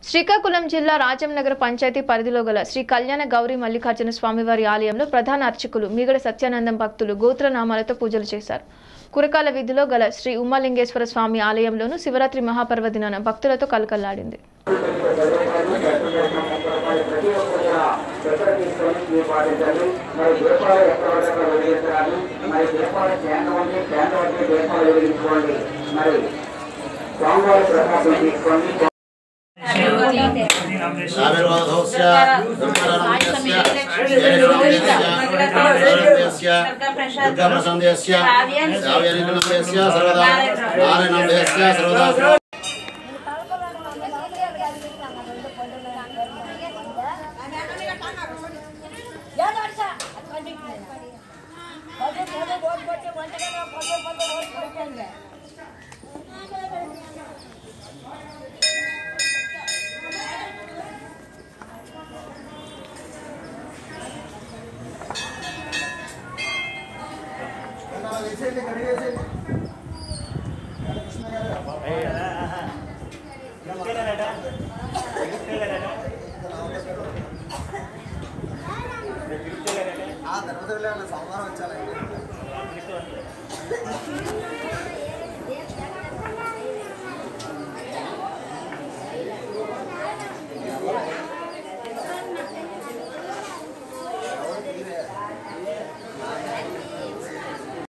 శ్రీకాకుళం జిల్లా రాజంనగర పంచాయతీ పరిధిలో గల శ్రీ కళ్యాణ గౌరీ మల్లికార్జున స్వామివారి ఆలయంలో ప్రధాన అర్చకులు మిగడ సత్యానందం భక్తులు గోత్రనామాలతో పూజలు చేశారు కురకాల వీధిలో గల శ్రీ ఉమాలింగేశ్వర స్వామి ఆలయంలోనూ శివరాత్రి మహాపర్వదినాన భక్తులతో కలకల్లాడింది పాటించాలి మరి దీపాలు ఎక్కడ ఎక్కడ వెలిగించాలి మరి దీపాలు కేంద్రం ఉంది కేంద్రం వచ్చి దీపాలు వెలిగించుకోండి మరి స్వామివారి ప్రసాదం తీసుకోండి సావిర్వాధోస్య దుర్గరణస్య జయనందస్య దుర్గప్రసందేస్య సావ్యనికులందేస్య సర్వదా నారాయణందేస్య సర్వదా ఆ తర్వాత సోమవారం వచ్చానండి